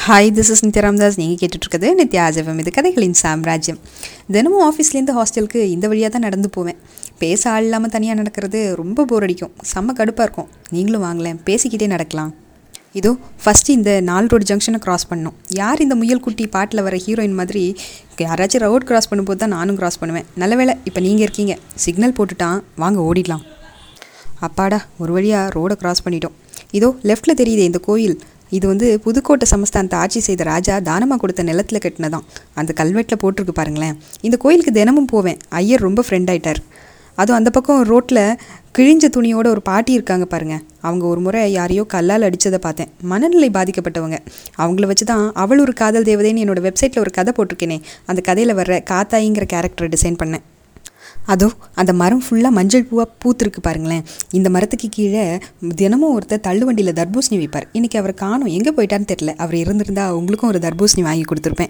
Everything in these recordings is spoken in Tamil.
hi this is Nithya Ramdas நீங்கள் கேட்டுட்ருக்கிறது நித்யா ஆஜவம் இது கதைகளின் சாம்ராஜ்யம் தினமும் ஆஃபீஸ்லேருந்து ஹாஸ்டலுக்கு இந்த வழியாக தான் நடந்து போவேன் பேச ஆள் இல்லாமல் தனியாக நடக்கிறது ரொம்ப போர் அடிக்கும் செம்ம கடுப்பாக இருக்கும் நீங்களும் வாங்களேன் பேசிக்கிட்டே நடக்கலாம் இதோ ஃபஸ்ட்டு இந்த நால் ரோடு ஜங்ஷனை கிராஸ் பண்ணோம் யார் இந்த முயல் குட்டி பாட்டில் வர ஹீரோயின் மாதிரி யாராச்சும் ரோட் கிராஸ் பண்ணும்போது தான் நானும் கிராஸ் பண்ணுவேன் நல்ல வேளை இப்போ நீங்கள் இருக்கீங்க சிக்னல் போட்டுட்டான் வாங்க ஓடிடலாம் அப்பாடா ஒரு வழியாக ரோடை கிராஸ் பண்ணிட்டோம் இதோ லெஃப்ட்டில் தெரியுதே இந்த கோயில் இது வந்து புதுக்கோட்டை சமஸ்தானத்தை ஆட்சி செய்த ராஜா தானமாக கொடுத்த நிலத்தில் கட்டினதான் அந்த கல்வெட்டில் போட்டிருக்கு பாருங்களேன் இந்த கோயிலுக்கு தினமும் போவேன் ஐயர் ரொம்ப ஃப்ரெண்ட் ஆயிட்டார் அதுவும் அந்த பக்கம் ரோட்டில் கிழிஞ்ச துணியோட ஒரு பாட்டி இருக்காங்க பாருங்க அவங்க ஒரு முறை யாரையோ கல்லால் அடித்ததை பார்த்தேன் மனநிலை பாதிக்கப்பட்டவங்க அவங்கள வச்சு தான் அவள் ஒரு காதல் தேவதைன்னு என்னோட வெப்சைட்டில் ஒரு கதை போட்டிருக்கேனே அந்த கதையில் வர்ற காத்தாயிங்கிற கேரக்டரை டிசைன் பண்ணேன் அதோ அந்த மரம் ஃபுல்லாக மஞ்சள் பூவாக பூத்துருக்கு பாருங்களேன் இந்த மரத்துக்கு கீழே தினமும் ஒருத்தர் தள்ளுவண்டியில் தர்பூசணி வைப்பார் இன்றைக்கி அவரை காணும் எங்கே போயிட்டான்னு தெரில அவர் இருந்திருந்தா உங்களுக்கும் ஒரு தர்பூசணி வாங்கி கொடுத்துருப்பேன்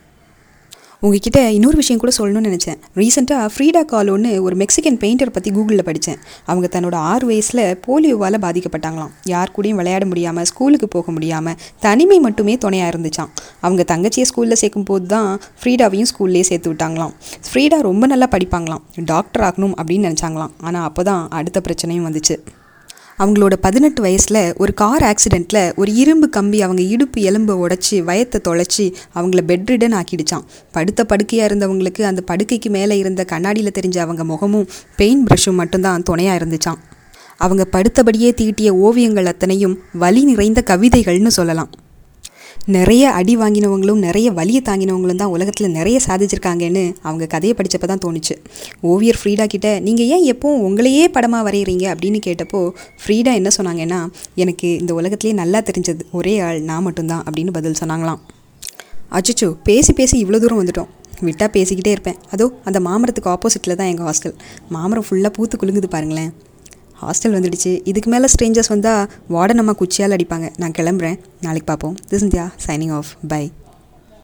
உங்ககிட்ட இன்னொரு விஷயம் கூட சொல்லணும்னு நினச்சேன் ரீசெண்டாக ஃப்ரீடா கால் ஒன்று ஒரு மெக்சிகன் பெயிண்டர் பற்றி கூகுளில் படித்தேன் அவங்க தன்னோட ஆறு வயசில் போலியோவால் பாதிக்கப்பட்டாங்களாம் யார் கூடயும் விளையாட முடியாமல் ஸ்கூலுக்கு போக முடியாமல் தனிமை மட்டுமே துணையாக இருந்துச்சான் அவங்க தங்கச்சியை ஸ்கூலில் சேர்க்கும் போது தான் ஃப்ரீடாவையும் ஸ்கூல்லேயே சேர்த்து விட்டாங்களாம் ஃப்ரீடா ரொம்ப நல்லா படிப்பாங்களாம் டாக்டர் ஆகணும் அப்படின்னு நினச்சாங்களாம் ஆனால் அப்போ தான் அடுத்த பிரச்சனையும் வந்துச்சு அவங்களோட பதினெட்டு வயசில் ஒரு கார் ஆக்சிடெண்ட்டில் ஒரு இரும்பு கம்பி அவங்க இடுப்பு எலும்பை உடச்சி வயத்தை தொலைச்சி அவங்கள பெட்ரிடன் ஆக்கிடுச்சான் படுத்த படுக்கையாக இருந்தவங்களுக்கு அந்த படுக்கைக்கு மேலே இருந்த கண்ணாடியில் தெரிஞ்ச அவங்க முகமும் பெயிண்ட் ப்ரஷும் மட்டும்தான் துணையாக இருந்துச்சான் அவங்க படுத்தபடியே தீட்டிய ஓவியங்கள் அத்தனையும் வலி நிறைந்த கவிதைகள்னு சொல்லலாம் நிறைய அடி வாங்கினவங்களும் நிறைய வலியை தாங்கினவங்களும் தான் உலகத்தில் நிறைய சாதிச்சிருக்காங்கன்னு அவங்க கதையை படித்தப்போ தான் தோணுச்சு ஓவியர் ஃப்ரீடா கிட்ட நீங்கள் ஏன் எப்போவும் உங்களையே படமாக வரைகிறீங்க அப்படின்னு கேட்டப்போ ஃப்ரீடா என்ன சொன்னாங்கன்னா எனக்கு இந்த உலகத்திலே நல்லா தெரிஞ்சது ஒரே ஆள் நான் மட்டும்தான் அப்படின்னு பதில் சொன்னாங்களாம் அச்சச்சோ பேசி பேசி இவ்வளோ தூரம் வந்துட்டோம் விட்டால் பேசிக்கிட்டே இருப்பேன் அதோ அந்த மாமரத்துக்கு ஆப்போசிட்டில் தான் எங்கள் ஹாஸ்டல் மாமரம் ஃபுல்லாக பூத்து குலுங்குது பாருங்களேன் ஹாஸ்டல் வந்துடுச்சு இதுக்கு மேலே ஸ்ட்ரேஞ்சர்ஸ் வந்தால் வார்டன் அம்மா குச்சியால் அடிப்பாங்க நான் கிளம்புறேன் நாளைக்கு பார்ப்போம் this India signing off by